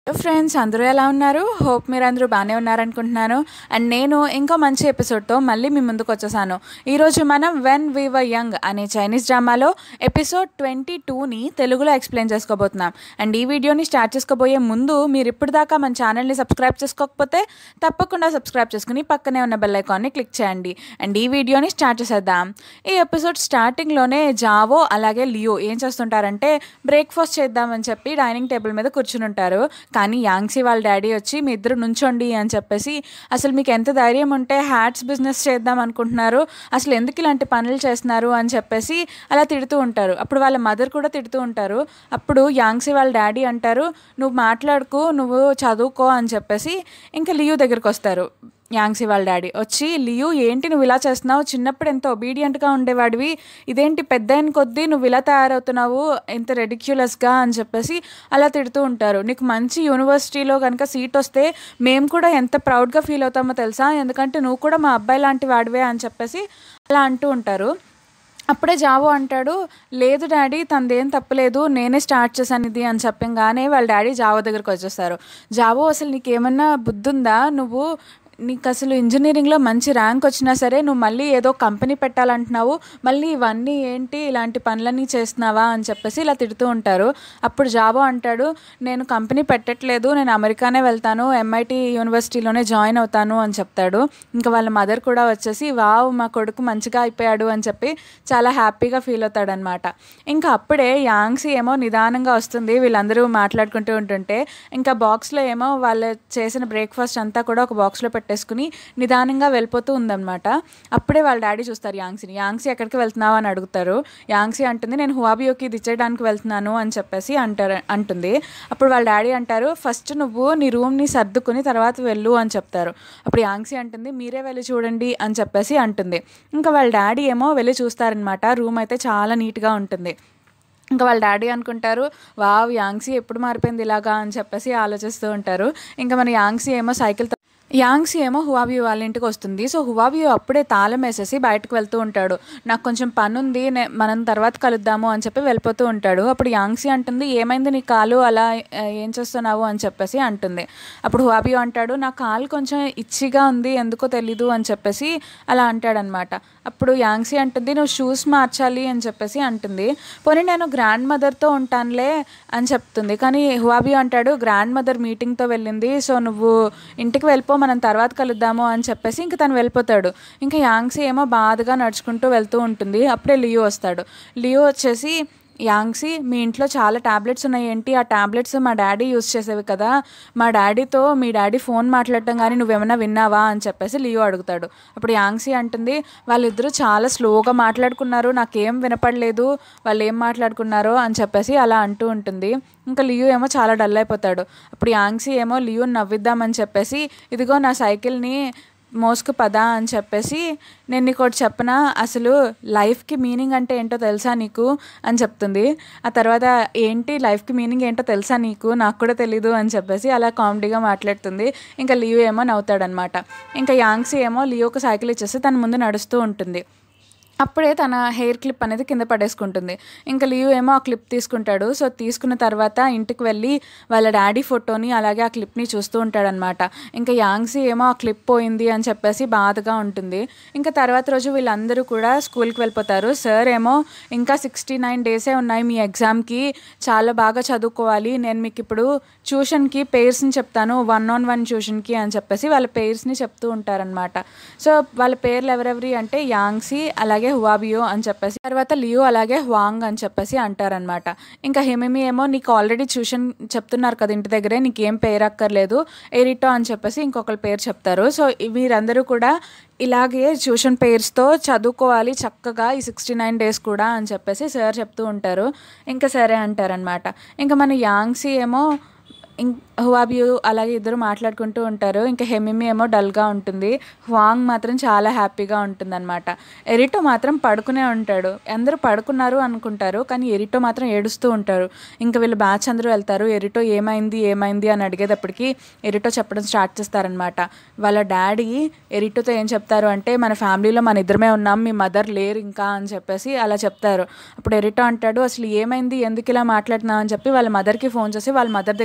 friends అందరూ ఎలా ఉన్నారు హోప్ మీరు అందరూ బాగానే ఉన్నారనుకుంటున్నాను అండ్ నేను ఇంకో మంచి ఎపిసోడ్తో మళ్ళీ మీ ముందుకు వచ్చేసాను ఈరోజు మనం వెన్ వీ వర్ యంగ్ అనే చైనీస్ డ్రామాలో ఎపిసోడ్ ట్వంటీ టూని తెలుగులో ఎక్స్ప్లెయిన్ చేసుకోబోతున్నాం అండ్ ఈ వీడియోని స్టార్ట్ చేసుకోబోయే ముందు మీరు ఇప్పటిదాకా మన ఛానల్ని సబ్స్క్రైబ్ చేసుకోకపోతే తప్పకుండా సబ్స్క్రైబ్ చేసుకుని పక్కనే ఉన్న బెల్ ఐకాన్ని క్లిక్ చేయండి అండ్ ఈ వీడియోని స్టార్ట్ చేసేద్దాం ఈ ఎపిసోడ్ స్టార్టింగ్లోనే జావో అలాగే లియో ఏం చేస్తుంటారంటే బ్రేక్ఫాస్ట్ చేద్దామని చెప్పి డైనింగ్ టేబుల్ మీద కూర్చుని ఉంటారు కానీ యాంగ్సీ వాళ్ళ డాడీ వచ్చి మీ ఇద్దరు నుంచోండి అని చెప్పేసి అసలు మీకు ఎంత ధైర్యం ఉంటే హ్యాట్స్ బిజినెస్ చేద్దాం అనుకుంటున్నారు అసలు ఎందుకు ఇలాంటి పనులు చేస్తున్నారు అని చెప్పేసి అలా తిడుతూ ఉంటారు అప్పుడు వాళ్ళ మదర్ కూడా తిడుతూ ఉంటారు అప్పుడు యాంగ్సీ వాళ్ళ డాడీ అంటారు నువ్వు మాట్లాడుకో నువ్వు చదువుకో అని చెప్పేసి ఇంకా లియూ దగ్గరికి వస్తారు యాంగ్సీ వాళ్ళ డాడీ వచ్చి లియు ఏంటి నువ్వు ఇలా చేస్తున్నావు చిన్నప్పుడు ఎంత ఒబీడియంట్గా ఉండేవాడివి ఇదేంటి పెద్ద అయిన కొద్దీ నువ్వు ఇలా తయారవుతున్నావు ఎంత రెడిక్యులస్గా అని చెప్పేసి అలా తిడుతూ ఉంటారు నీకు మంచి యూనివర్సిటీలో కనుక సీట్ వస్తే మేము కూడా ఎంత ప్రౌడ్గా ఫీల్ అవుతామో తెలుసా ఎందుకంటే నువ్వు కూడా మా అబ్బాయి లాంటి వాడివే అని చెప్పేసి అలా అంటూ ఉంటారు అప్పుడే జావో అంటాడు లేదు డాడీ తనదేం తప్పలేదు నేనే స్టార్ట్ చేశాను ఇది అని చెప్పంగానే వాళ్ళ డాడీ జావో దగ్గరికి వచ్చేస్తారు జావో అసలు నీకేమన్నా బుద్ధి ఉందా నువ్వు నీకు అసలు ఇంజనీరింగ్లో మంచి ర్యాంక్ వచ్చినా సరే నువ్వు మళ్ళీ ఏదో కంపెనీ పెట్టాలంటున్నావు మళ్ళీ ఇవన్నీ ఏంటి ఇలాంటి పనులన్నీ చేస్తున్నావా అని చెప్పేసి ఇలా తిడుతూ ఉంటారు అప్పుడు జాబో అంటాడు నేను కంపెనీ పెట్టట్లేదు నేను అమెరికానే వెళ్తాను ఎంఐటి యూనివర్సిటీలోనే జాయిన్ అవుతాను అని చెప్తాడు ఇంకా వాళ్ళ మదర్ కూడా వచ్చేసి వావ్ మా కొడుకు మంచిగా అయిపోయాడు అని చెప్పి చాలా హ్యాపీగా ఫీల్ అవుతాడనమాట ఇంకా అప్పుడే యాంగ్సీ ఏమో నిదానంగా వస్తుంది వీళ్ళందరూ మాట్లాడుకుంటూ ఉంటుంటే ఇంకా బాక్స్లో ఏమో వాళ్ళు చేసిన బ్రేక్ఫాస్ట్ అంతా కూడా ఒక బాక్స్లో పెట్టేసుకుని నిదానంగా వెళ్ళిపోతూ ఉందన్నమాట అప్పుడే వాళ్ళ డాడీ చూస్తారు యాంగ్సీని యాంగ్సీ ఎక్కడికి వెళ్తున్నావు అని అడుగుతారు యాంగ్సీ అంటుంది నేను హువాబియోకి ఇది ఇచ్చేయడానికి వెళ్తున్నాను అని చెప్పేసి అంటారు అంటుంది అప్పుడు వాళ్ళ డాడీ అంటారు ఫస్ట్ నువ్వు నీ రూమ్ని సర్దుకుని తర్వాత వెళ్ళు అని చెప్తారు అప్పుడు యాంగ్సీ అంటుంది మీరే వెళ్ళి చూడండి అని చెప్పేసి అంటుంది ఇంకా వాళ్ళ డాడీ ఏమో వెళ్ళి చూస్తారనమాట రూమ్ అయితే చాలా నీట్గా ఉంటుంది ఇంకా వాళ్ళ డాడీ అనుకుంటారు వావ్ యాంగ్సీ ఎప్పుడు మారిపోయింది ఇలాగా అని చెప్పేసి ఆలోచిస్తూ ఉంటారు ఇంకా మన యాంగ్సీ ఏమో సైకిల్ యాంగ్సీ ఏమో హువాబియో వాళ్ళ ఇంటికి వస్తుంది సో హువాబియో అప్పుడే తాళం వేసేసి బయటకు వెళ్తూ ఉంటాడు నాకు కొంచెం పని ఉంది నే- మనం తర్వాత కలుద్దాము అని చెప్పి వెళ్ళిపోతూ ఉంటాడు అప్పుడు యాంగ్సీ అంటుంది ఏమైంది నీ కాలు అలా ఆ, ఏం చేస్తున్నావు అని చెప్పేసి అంటుంది అప్పుడు హువాబియో అంటాడు నా కాలు కొంచెం ఇచ్చిగా ఉంది ఎందుకో తెలీదు అని చెప్పేసి అలా అంటాడనమాట అప్పుడు యాంగ్సీ అంటుంది నువ్వు షూస్ మార్చాలి అని చెప్పేసి అంటుంది పోనీ నేను గ్రాండ్ మదర్తో ఉంటానులే అని చెప్తుంది కానీ హువాబియో అంటాడు గ్రాండ్ మదర్ మీటింగ్తో వెళ్ళింది సో నువ్వు ఇంటికి వెళ్ళిపో మనం తర్వాత కలుద్దాము అని చెప్పేసి ఇంకా తను వెళ్ళిపోతాడు ఇంకా యాంగ్సీ ఏమో బాధగా నడుచుకుంటూ వెళ్తూ ఉంటుంది అప్పుడే లియో వస్తాడు లియో వచ్చేసి యాంగ్సీ మీ ఇంట్లో చాలా ట్యాబ్లెట్స్ ఉన్నాయి ఏంటి ఆ ట్యాబ్లెట్స్ మా డాడీ యూస్ చేసేవి కదా మా డాడీతో మీ డాడీ ఫోన్ మాట్లాడటం కానీ నువ్వేమైనా విన్నావా అని చెప్పేసి లియో అడుగుతాడు అప్పుడు యాంగ్సీ అంటుంది వాళ్ళిద్దరూ చాలా స్లోగా మాట్లాడుకున్నారు నాకేం వినపడలేదు వాళ్ళు ఏం మాట్లాడుకున్నారో అని చెప్పేసి అలా అంటూ ఉంటుంది ఇంకా లియో ఏమో చాలా డల్ అయిపోతాడు అప్పుడు యాంగ్సీ ఏమో లియోని నవ్విద్దామని చెప్పేసి ఇదిగో నా సైకిల్ని మోసుకు పదా అని చెప్పేసి నేను నీకు ఒకటి చెప్పనా అసలు లైఫ్కి మీనింగ్ అంటే ఏంటో తెలుసా నీకు అని చెప్తుంది ఆ తర్వాత ఏంటి లైఫ్కి మీనింగ్ ఏంటో తెలుసా నీకు నాకు కూడా తెలీదు అని చెప్పేసి అలా కామెడీగా మాట్లాడుతుంది ఇంకా లియో ఏమో నవ్వుతాడనమాట ఇంకా యాంగ్సీ ఏమో లియోకి సైకిల్ ఇచ్చేసి తన ముందు నడుస్తూ ఉంటుంది అప్పుడే తన హెయిర్ క్లిప్ అనేది కింద పడేసుకుంటుంది ఇంకా లియు ఏమో ఆ క్లిప్ తీసుకుంటాడు సో తీసుకున్న తర్వాత ఇంటికి వెళ్ళి వాళ్ళ డాడీ ఫోటోని అలాగే ఆ క్లిప్ని చూస్తూ ఉంటాడనమాట ఇంకా యాంగ్సీ ఏమో ఆ క్లిప్ పోయింది అని చెప్పేసి బాధగా ఉంటుంది ఇంకా తర్వాత రోజు వీళ్ళందరూ కూడా స్కూల్కి వెళ్ళిపోతారు సార్ ఏమో ఇంకా సిక్స్టీ నైన్ డేసే ఉన్నాయి మీ ఎగ్జామ్కి చాలా బాగా చదువుకోవాలి నేను మీకు ఇప్పుడు ట్యూషన్కి పేర్స్ని చెప్తాను వన్ ఆన్ వన్ ట్యూషన్కి అని చెప్పేసి వాళ్ళ పేర్స్ని చెప్తూ ఉంటారనమాట సో వాళ్ళ పేర్లు ఎవరెవరి అంటే యాంగ్సీ అలాగే హువాబియో అని చెప్పేసి తర్వాత లియో అలాగే హువాంగ్ అని చెప్పేసి అంటారనమాట ఇంకా హిమిమి ఏమో నీకు ఆల్రెడీ ట్యూషన్ చెప్తున్నారు కదా ఇంటి దగ్గరే నీకు ఏం పేరు అక్కర్లేదు ఎరిటో అని చెప్పేసి ఇంకొకరి పేరు చెప్తారు సో వీరందరూ కూడా ఇలాగే ట్యూషన్ పేర్స్తో చదువుకోవాలి చక్కగా ఈ సిక్స్టీ నైన్ డేస్ కూడా అని చెప్పేసి సార్ చెప్తూ ఉంటారు ఇంకా సరే అంటారనమాట ఇంకా మన యాంగ్సీ ఏమో ఇం హువాబియు అలాగే ఇద్దరు మాట్లాడుకుంటూ ఉంటారు ఇంకా హెమిమి ఏమో డల్గా ఉంటుంది హువాంగ్ మాత్రం చాలా హ్యాపీగా ఉంటుందన్నమాట ఎరిటో మాత్రం పడుకునే ఉంటాడు అందరూ పడుకున్నారు అనుకుంటారు కానీ ఎరిటో మాత్రం ఏడుస్తూ ఉంటారు ఇంకా వీళ్ళు బ్యాచ్ అందరూ వెళ్తారు ఎరిటో ఏమైంది ఏమైంది అని అడిగేటప్పటికి ఎరిటో చెప్పడం స్టార్ట్ చేస్తారనమాట వాళ్ళ డాడీ ఎరిటోతో ఏం చెప్తారు అంటే మన ఫ్యామిలీలో మన ఇద్దరమే ఉన్నాం మీ మదర్ లేరు ఇంకా అని చెప్పేసి అలా చెప్తారు అప్పుడు ఎరిటో అంటాడు అసలు ఏమైంది ఎందుకు ఇలా మాట్లాడుతున్నావు అని చెప్పి వాళ్ళ మదర్కి ఫోన్ చేసి వాళ్ళ మదర్ దగ్గరికి వెళ్తారు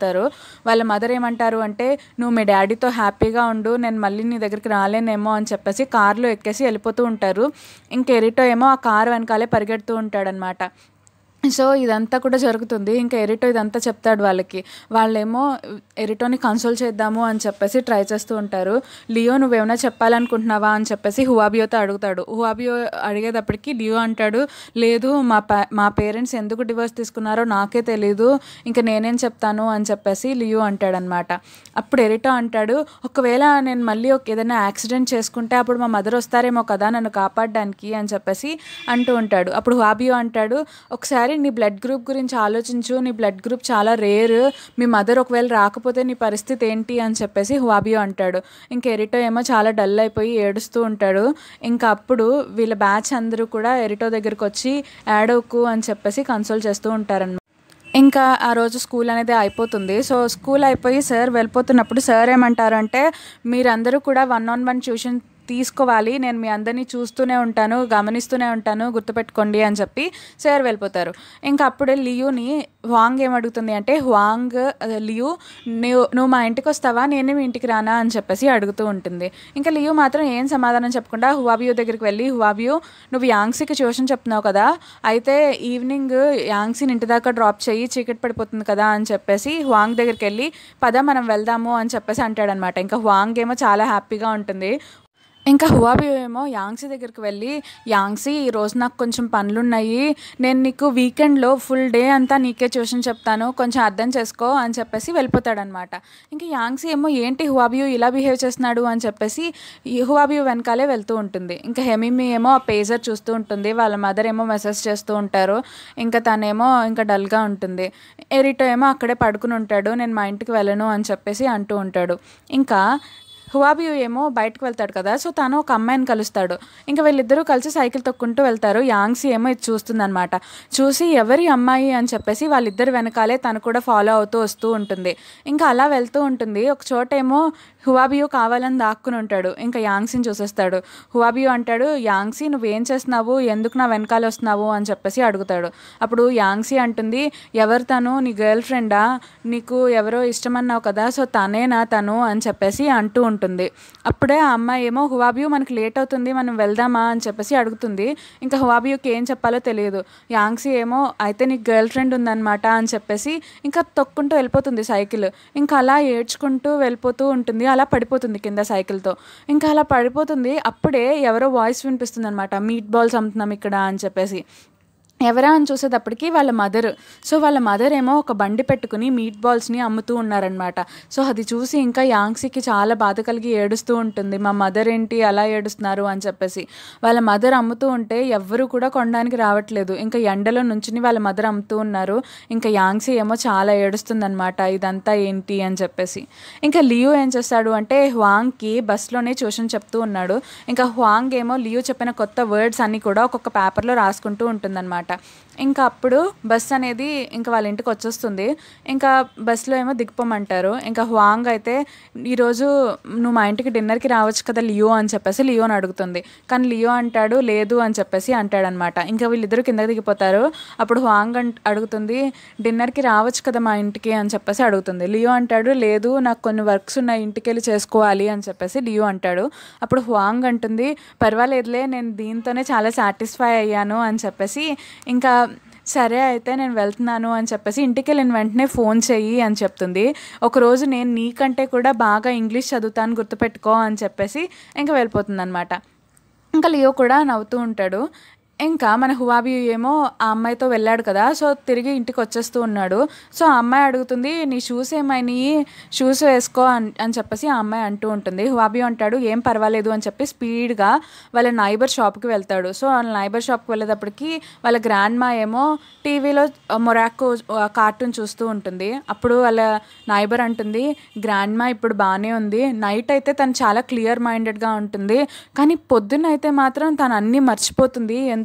వెళ్తారు వాళ్ళ మదర్ ఏమంటారు అంటే నువ్వు మీ డాడీతో హ్యాపీగా ఉండు నేను మళ్ళీ నీ దగ్గరికి రాలేనేమో అని చెప్పేసి కార్లో ఎక్కేసి వెళ్ళిపోతూ ఉంటారు ఇంక ఎరిటో ఏమో ఆ కారు వెనకాలే పరిగెడుతూ ఉంటాడనమాట సో ఇదంతా కూడా జరుగుతుంది ఇంకా ఎరిటో ఇదంతా చెప్తాడు వాళ్ళకి వాళ్ళేమో ఎరిటోని కన్సోల్ చేద్దాము అని చెప్పేసి ట్రై చేస్తూ ఉంటారు లియో నువ్వేమైనా చెప్పాలనుకుంటున్నావా అని చెప్పేసి హువాబియోతో అడుగుతాడు హువాబియో అడిగేటప్పటికి లియో అంటాడు లేదు మా పా మా పేరెంట్స్ ఎందుకు డివోర్స్ తీసుకున్నారో నాకే తెలీదు ఇంకా నేనేం చెప్తాను అని చెప్పేసి లియో అంటాడనమాట అప్పుడు ఎరిటో అంటాడు ఒకవేళ నేను మళ్ళీ ఒక ఏదైనా యాక్సిడెంట్ చేసుకుంటే అప్పుడు మా మదర్ వస్తారేమో కదా నన్ను కాపాడడానికి అని చెప్పేసి అంటూ ఉంటాడు అప్పుడు హువాబియో అంటాడు ఒకసారి నీ బ్లడ్ గ్రూప్ గురించి ఆలోచించు నీ బ్లడ్ గ్రూప్ చాలా రేర్ మీ మదర్ ఒకవేళ రాకపోతే నీ పరిస్థితి ఏంటి అని చెప్పేసి హువాబియో అంటాడు ఇంకా ఎరిటో ఏమో చాలా డల్ అయిపోయి ఏడుస్తూ ఉంటాడు ఇంకా అప్పుడు వీళ్ళ బ్యాచ్ అందరూ కూడా ఎరిటో దగ్గరికి వచ్చి యాడోకు అని చెప్పేసి కన్సోల్ చేస్తూ ఉంటారన్నమాట ఇంకా ఆ రోజు స్కూల్ అనేది అయిపోతుంది సో స్కూల్ అయిపోయి సార్ వెళ్ళిపోతున్నప్పుడు సార్ ఏమంటారంటే మీరందరూ కూడా వన్ ఆన్ వన్ ట్యూషన్ తీసుకోవాలి నేను మీ అందరినీ చూస్తూనే ఉంటాను గమనిస్తూనే ఉంటాను గుర్తుపెట్టుకోండి అని చెప్పి సార్ వెళ్ళిపోతారు ఇంకా అప్పుడే లియూని హువాంగ్ ఏమడుగుతుంది అంటే హువాంగ్ అదే లియూ నువ్వు నువ్వు మా ఇంటికి వస్తావా నేనే మీ ఇంటికి రానా అని చెప్పేసి అడుగుతూ ఉంటుంది ఇంకా లియూ మాత్రం ఏం సమాధానం చెప్పకుండా హువాబియూ దగ్గరికి వెళ్ళి హువాబియూ నువ్వు యాంగ్సీకి ట్యూషన్ చెప్తున్నావు కదా అయితే ఈవినింగ్ యాంగ్సీని ఇంటి దాకా డ్రాప్ చేయి చీకటి పడిపోతుంది కదా అని చెప్పేసి హువాంగ్ దగ్గరికి వెళ్ళి పద మనం వెళ్దాము అని చెప్పేసి అంటాడనమాట ఇంకా హువాంగ్ ఏమో చాలా హ్యాపీగా ఉంటుంది ఇంకా హువాబియో ఏమో యాంగ్సీ దగ్గరికి వెళ్ళి యాంగ్సీ ఈరోజు నాకు కొంచెం పనులున్నాయి నేను నీకు వీకెండ్లో ఫుల్ డే అంతా నీకే ట్యూషన్ చెప్తాను కొంచెం అర్థం చేసుకో అని చెప్పేసి వెళ్ళిపోతాడనమాట ఇంకా యాంగ్సీ ఏమో ఏంటి హువాబియో ఇలా బిహేవ్ చేస్తున్నాడు అని చెప్పేసి ఈ హువాబియో వెనకాలే వెళ్తూ ఉంటుంది ఇంకా హెమిమి ఏమో ఆ పేజర్ చూస్తూ ఉంటుంది వాళ్ళ మదర్ ఏమో మెసేజ్ చేస్తూ ఉంటారు ఇంకా తనేమో ఇంకా డల్గా ఉంటుంది ఎరిటో ఏమో అక్కడే పడుకుని ఉంటాడు నేను మా ఇంటికి వెళ్ళను అని చెప్పేసి అంటూ ఉంటాడు ఇంకా హువాబియు ఏమో బయటకు వెళ్తాడు కదా సో తను ఒక అమ్మాయిని కలుస్తాడు ఇంకా వీళ్ళిద్దరూ కలిసి సైకిల్ తొక్కుంటూ వెళ్తారు యాంగ్సీ ఏమో ఇది చూస్తుందన్నమాట చూసి ఎవరి అమ్మాయి అని చెప్పేసి వాళ్ళిద్దరు వెనకాలే తను కూడా ఫాలో అవుతూ వస్తూ ఉంటుంది ఇంకా అలా వెళ్తూ ఉంటుంది ఒక చోట ఏమో హువాబియు కావాలని దాక్కుని ఉంటాడు ఇంకా యాంగ్సీని చూసేస్తాడు హువాబియు అంటాడు యాంగ్సీ నువ్వేం చేస్తున్నావు ఎందుకు నా వెనకాల వస్తున్నావు అని చెప్పేసి అడుగుతాడు అప్పుడు యాంగ్సీ అంటుంది ఎవరు తను నీ గర్ల్ ఫ్రెండా నీకు ఎవరో ఇష్టమన్నావు కదా సో తనేనా తను అని చెప్పేసి అంటూ ఉంటుంది అప్పుడే ఆ అమ్మాయి ఏమో హువాబియు మనకి లేట్ అవుతుంది మనం వెళ్దామా అని చెప్పేసి అడుగుతుంది ఇంకా హువాబియుకి ఏం చెప్పాలో తెలియదు యాంగ్సీ ఏమో అయితే నీకు గర్ల్ ఫ్రెండ్ ఉందన్నమాట అని చెప్పేసి ఇంకా తొక్కుంటూ వెళ్ళిపోతుంది సైకిల్ ఇంకా అలా ఏడ్చుకుంటూ వెళ్ళిపోతూ ఉంటుంది అలా పడిపోతుంది కింద సైకిల్తో ఇంకా అలా పడిపోతుంది అప్పుడే ఎవరో వాయిస్ వినిపిస్తుంది అనమాట మీట్ బాల్స్ అమ్ముతున్నాం ఇక్కడ అని చెప్పేసి ఎవరా అని చూసేటప్పటికి వాళ్ళ మదర్ సో వాళ్ళ మదర్ ఏమో ఒక బండి పెట్టుకుని మీట్ బాల్స్ని అమ్ముతూ ఉన్నారనమాట సో అది చూసి ఇంకా యాంగ్సీకి చాలా బాధ కలిగి ఏడుస్తూ ఉంటుంది మా మదర్ ఏంటి అలా ఏడుస్తున్నారు అని చెప్పేసి వాళ్ళ మదర్ అమ్ముతూ ఉంటే ఎవ్వరూ కూడా కొనడానికి రావట్లేదు ఇంకా ఎండలో నుంచుని వాళ్ళ మదర్ అమ్ముతూ ఉన్నారు ఇంకా యాంగ్సీ ఏమో చాలా ఏడుస్తుందనమాట ఇదంతా ఏంటి అని చెప్పేసి ఇంకా లియో ఏం చేస్తాడు అంటే హువాంగ్కి బస్లోనే ట్యూషన్ చెప్తూ ఉన్నాడు ఇంకా హువాంగ్ ఏమో లియో చెప్పిన కొత్త వర్డ్స్ అన్నీ కూడా ఒక్కొక్క పేపర్లో రాసుకుంటూ ఉంటుందన్నమాట ఇంకా అప్పుడు బస్ అనేది ఇంకా వాళ్ళ ఇంటికి వచ్చేస్తుంది ఇంకా బస్సులో ఏమో దిగిపోమంటారు ఇంకా హువాంగ్ అయితే ఈరోజు నువ్వు మా ఇంటికి డిన్నర్కి రావచ్చు కదా లియో అని చెప్పేసి లియోని అడుగుతుంది కానీ లియో అంటాడు లేదు అని చెప్పేసి అంటాడనమాట ఇంకా వీళ్ళిద్దరూ కిందకి దిగిపోతారు అప్పుడు హువాంగ్ అంట్ అడుగుతుంది డిన్నర్కి రావచ్చు కదా మా ఇంటికి అని చెప్పేసి అడుగుతుంది లియో అంటాడు లేదు నాకు కొన్ని వర్క్స్ ఉన్నాయి ఇంటికి వెళ్ళి చేసుకోవాలి అని చెప్పేసి లియో అంటాడు అప్పుడు హువాంగ్ అంటుంది పర్వాలేదులే నేను దీంతోనే చాలా సాటిస్ఫై అయ్యాను అని చెప్పేసి ఇంకా సరే అయితే నేను వెళ్తున్నాను అని చెప్పేసి ఇంటికి వెళ్ళిన వెంటనే ఫోన్ చెయ్యి అని చెప్తుంది ఒకరోజు నేను నీకంటే కూడా బాగా ఇంగ్లీష్ చదువుతాను గుర్తుపెట్టుకో అని చెప్పేసి ఇంకా వెళ్ళిపోతుంది అనమాట ఇంకా లియో కూడా నవ్వుతూ ఉంటాడు ఇంకా మన హువాబి ఏమో ఆ అమ్మాయితో వెళ్ళాడు కదా సో తిరిగి ఇంటికి వచ్చేస్తూ ఉన్నాడు సో ఆ అమ్మాయి అడుగుతుంది నీ షూస్ ఏమైనాయి షూస్ వేసుకో అని అని చెప్పేసి ఆ అమ్మాయి అంటూ ఉంటుంది హువాబి అంటాడు ఏం పర్వాలేదు అని చెప్పి స్పీడ్గా వాళ్ళ నైబర్ షాప్కి వెళ్తాడు సో వాళ్ళ నైబర్ షాప్కి వెళ్ళేటప్పటికి వాళ్ళ గ్రాండ్ మా ఏమో టీవీలో మొరాకో కార్టూన్ చూస్తూ ఉంటుంది అప్పుడు వాళ్ళ నైబర్ అంటుంది గ్రాండ్ మా ఇప్పుడు బాగానే ఉంది నైట్ అయితే తను చాలా క్లియర్ మైండెడ్గా ఉంటుంది కానీ పొద్దున్న అయితే మాత్రం తను అన్నీ మర్చిపోతుంది ఎందుకు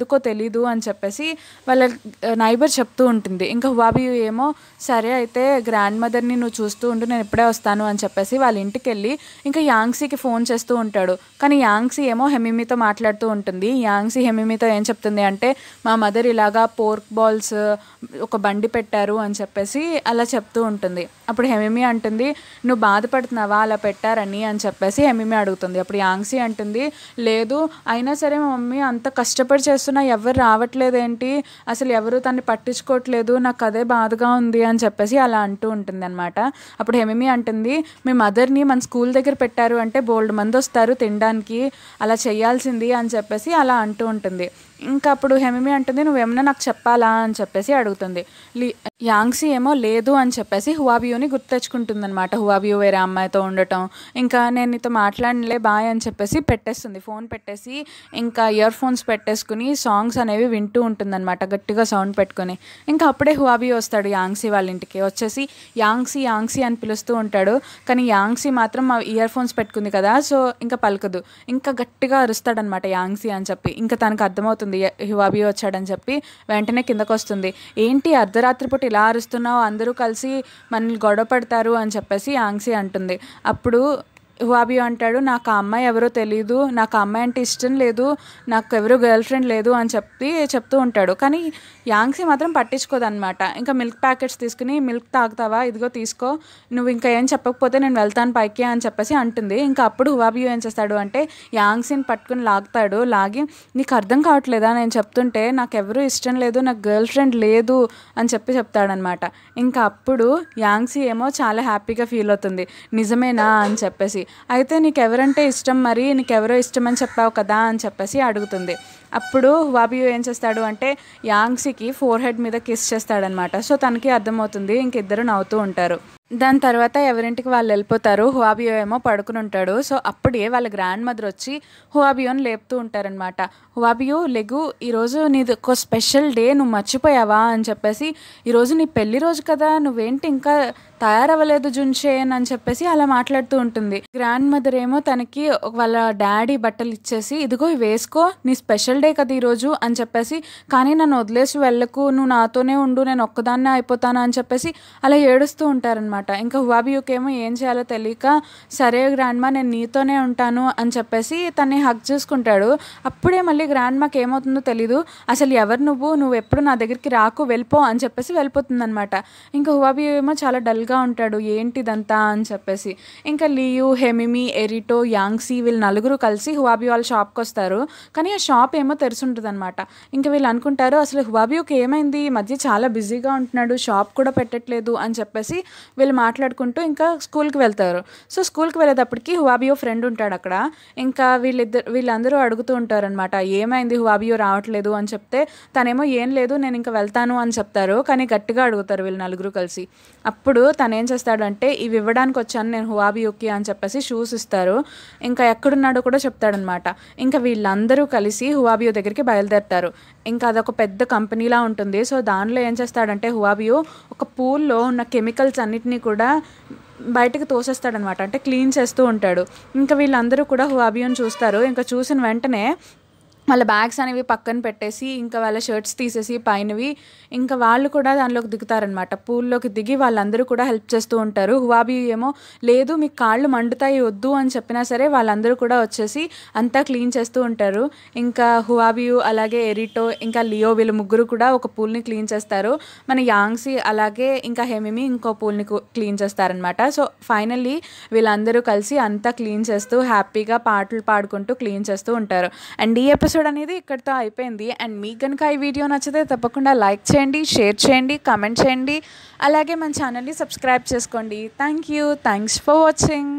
ఎందుకో తెలీదు అని చెప్పేసి వాళ్ళ నైబర్ చెప్తూ ఉంటుంది ఇంకా హువాబియు ఏమో సరే అయితే గ్రాండ్ మదర్ని నువ్వు చూస్తూ ఉండు నేను ఇప్పుడే వస్తాను అని చెప్పేసి వాళ్ళ ఇంటికి వెళ్ళి ఇంకా యాంగ్సీకి ఫోన్ చేస్తూ ఉంటాడు కానీ యాంగ్సీ ఏమో హెమిమితో మాట్లాడుతూ ఉంటుంది యాంగ్సీ హెమిమితో ఏం చెప్తుంది అంటే మా మదర్ ఇలాగా పోర్క్ బాల్స్ ఒక బండి పెట్టారు అని చెప్పేసి అలా చెప్తూ ఉంటుంది అప్పుడు హెమిమి అంటుంది నువ్వు బాధపడుతున్నావా అలా పెట్టారని అని చెప్పేసి హెమిమి అడుగుతుంది అప్పుడు యాంగ్సీ అంటుంది లేదు అయినా సరే మా మమ్మీ అంత కష్టపడి చేస్తున్నా ఎవరు రావట్లేదు ఏంటి అసలు ఎవరు తన్ని పట్టించుకోవట్లేదు నాకు అదే బాధగా ఉంది అని చెప్పేసి అలా అంటూ ఉంటుంది అనమాట అప్పుడు హెమిమి అంటుంది మీ మదర్ని మన స్కూల్ దగ్గర పెట్టారు అంటే బోల్డ్ మంది వస్తారు తినడానికి అలా చేయాల్సింది అని చెప్పేసి అలా అంటూ ఉంటుంది ఇంకా అప్పుడు హెమిమి అంటుంది నువ్వేమన్నా నాకు చెప్పాలా అని చెప్పేసి అడుగుతుంది లీ యాంగ్సీ ఏమో లేదు అని చెప్పేసి హువాబియోని గుర్తు తెచ్చుకుంటుంది అనమాట హువాబియో వేరే అమ్మాయితో ఉండటం ఇంకా నేను నీతో మాట్లాడలే బాయ్ అని చెప్పేసి పెట్టేస్తుంది ఫోన్ పెట్టేసి ఇంకా ఇయర్ ఫోన్స్ పెట్టేసుకుని సాంగ్స్ అనేవి వింటూ ఉంటుందన్నమాట గట్టిగా సౌండ్ పెట్టుకొని ఇంకా అప్పుడే హువాబియో వస్తాడు యాంగ్సీ వాళ్ళ ఇంటికి వచ్చేసి యాంగ్సీ యాంగ్సీ అని పిలుస్తూ ఉంటాడు కానీ యాంగ్సీ మాత్రం ఇయర్ ఫోన్స్ పెట్టుకుంది కదా సో ఇంకా పలకదు ఇంకా గట్టిగా అరుస్తాడనమాట యాంగ్సీ అని చెప్పి ఇంకా తనకు అర్థమవుతుంది హివాబి వచ్చాడని చెప్పి వెంటనే కిందకు వస్తుంది ఏంటి అర్ధరాత్రి పూట ఇలా అరుస్తున్నావు అందరూ కలిసి మనల్ని గొడవ పడతారు అని చెప్పేసి యాంగ్సీ అంటుంది అప్పుడు హువాబియో అంటాడు నాకు ఆ అమ్మాయి ఎవరో తెలియదు నాకు ఆ అమ్మాయి అంటే ఇష్టం లేదు నాకు ఎవరు గర్ల్ ఫ్రెండ్ లేదు అని చెప్పి చెప్తూ ఉంటాడు కానీ యాంగ్సీ మాత్రం పట్టించుకోదన్నమాట ఇంకా మిల్క్ ప్యాకెట్స్ తీసుకుని మిల్క్ తాగుతావా ఇదిగో తీసుకో నువ్వు ఇంకా ఏం చెప్పకపోతే నేను వెళ్తాను పైకి అని చెప్పేసి అంటుంది ఇంకా అప్పుడు హువాబియో ఏం చేస్తాడు అంటే యాంగ్సీని పట్టుకుని లాగుతాడు లాగి నీకు అర్థం కావట్లేదా నేను చెప్తుంటే నాకు ఎవరు ఇష్టం లేదు నాకు గర్ల్ ఫ్రెండ్ లేదు అని చెప్పి చెప్తాడనమాట ఇంకా అప్పుడు యాంగ్సీ ఏమో చాలా హ్యాపీగా ఫీల్ అవుతుంది నిజమేనా అని చెప్పేసి అయితే నీకు ఎవరంటే ఇష్టం మరి నీకెవరో ఇష్టం అని చెప్పావు కదా అని చెప్పేసి అడుగుతుంది అప్పుడు వాబియో ఏం చేస్తాడు అంటే యాంగ్సీకి ఫోర్ హెడ్ మీద కిస్ చేస్తాడనమాట సో తనకి అర్థమవుతుంది ఇంక ఇద్దరు నవ్వుతూ ఉంటారు దాని తర్వాత ఎవరింటికి వాళ్ళు వెళ్ళిపోతారు హువాబియో ఏమో పడుకుని ఉంటాడు సో అప్పుడే వాళ్ళ గ్రాండ్ మదర్ వచ్చి హువాబియోని లేపుతూ ఉంటారనమాట హువాబియో లెగు ఈరోజు నీది ఒక స్పెషల్ డే నువ్వు మర్చిపోయావా అని చెప్పేసి ఈరోజు నీ పెళ్లి రోజు కదా నువ్వేంటి ఇంకా తయారవ్వలేదు జున్షేన్ అని చెప్పేసి అలా మాట్లాడుతూ ఉంటుంది గ్రాండ్ మదర్ ఏమో తనకి వాళ్ళ డాడీ బట్టలు ఇచ్చేసి ఇదిగో ఇవి వేసుకో నీ స్పెషల్ డే కదా ఈరోజు అని చెప్పేసి కానీ నన్ను వదిలేసి వెళ్ళకు నువ్వు నాతోనే ఉండు నేను ఒక్కదాన్నే అయిపోతాను అని చెప్పేసి అలా ఏడుస్తూ ఉంటారనమాట ఇంకా హువాబియుకేమో ఏం చేయాలో తెలియక సరే గ్రాండ్మా నేను నీతోనే ఉంటాను అని చెప్పేసి తన్ని హక్ చేసుకుంటాడు అప్పుడే మళ్ళీ గ్రాండ్మాకి ఏమవుతుందో తెలీదు అసలు ఎవరు నువ్వు నువ్వు ఎప్పుడు నా దగ్గరికి రాకు వెళ్ళిపో అని చెప్పేసి వెళ్ళిపోతుందనమాట ఇంకా హువాబియు ఏమో చాలా డల్గా ఉంటాడు ఏంటిదంతా అని చెప్పేసి ఇంకా లియు హెమిమి ఎరిటో యాంగ్సీ వీళ్ళు నలుగురు కలిసి హువాబి వాళ్ళ షాప్కి వస్తారు కానీ ఆ షాప్ ఏమో తెరిచి ఉంటుంది అనమాట ఇంకా వీళ్ళు అనుకుంటారు అసలు హువాబియుకి ఏమైంది ఈ మధ్య చాలా బిజీగా ఉంటున్నాడు షాప్ కూడా పెట్టట్లేదు అని చెప్పేసి వీళ్ళు మాట్లాడుకుంటూ ఇంకా స్కూల్కి వెళ్తారు సో స్కూల్కి వెళ్ళేటప్పటికి హువాబియో ఫ్రెండ్ ఉంటాడు అక్కడ ఇంకా వీళ్ళిద్దరు వీళ్ళందరూ అడుగుతూ ఉంటారనమాట ఏమైంది హువాబియో రావట్లేదు అని చెప్తే తనేమో ఏం లేదు నేను ఇంకా వెళ్తాను అని చెప్తారు కానీ గట్టిగా అడుగుతారు వీళ్ళు నలుగురు కలిసి అప్పుడు తను ఏం చేస్తాడంటే ఇవి ఇవ్వడానికి వచ్చాను నేను హువాబియోకి అని చెప్పేసి షూస్ ఇస్తారు ఇంకా ఎక్కడున్నాడో కూడా చెప్తాడనమాట ఇంకా వీళ్ళందరూ కలిసి హువాబియో దగ్గరికి బయలుదేరుతారు ఇంకా అదొక పెద్ద కంపెనీలా ఉంటుంది సో దానిలో ఏం చేస్తాడంటే హువాబియో ఒక పూల్లో ఉన్న కెమికల్స్ అన్నిటినీ కూడా బయటకు తోసేస్తాడనమాట అంటే క్లీన్ చేస్తూ ఉంటాడు ఇంకా వీళ్ళందరూ కూడా హువాబియోని చూస్తారు ఇంకా చూసిన వెంటనే వాళ్ళ బ్యాగ్స్ అనేవి పక్కన పెట్టేసి ఇంకా వాళ్ళ షర్ట్స్ తీసేసి పైనవి ఇంకా వాళ్ళు కూడా దానిలోకి దిగుతారనమాట పూల్లోకి దిగి వాళ్ళందరూ కూడా హెల్ప్ చేస్తూ ఉంటారు హువాబీ ఏమో లేదు మీకు కాళ్ళు మండుతాయి వద్దు అని చెప్పినా సరే వాళ్ళందరూ కూడా వచ్చేసి అంతా క్లీన్ చేస్తూ ఉంటారు ఇంకా హువాబియు అలాగే ఎరిటో ఇంకా లియో వీళ్ళు ముగ్గురు కూడా ఒక పూల్ని క్లీన్ చేస్తారు మన యాంగ్సీ అలాగే ఇంకా హెమిమి ఇంకో పూల్ని క్లీన్ చేస్తారనమాట సో ఫైనల్లీ వీళ్ళందరూ కలిసి అంతా క్లీన్ చేస్తూ హ్యాపీగా పాటలు పాడుకుంటూ క్లీన్ చేస్తూ ఉంటారు అండ్ ఈ ఎపిసోడ్ అనేది ఇక్కడితో అయిపోయింది అండ్ మీకు కనుక ఈ వీడియో నచ్చితే తప్పకుండా లైక్ చేయండి షేర్ చేయండి కామెంట్ చేయండి అలాగే మన ఛానల్ని సబ్స్క్రైబ్ చేసుకోండి thank you thanks for watching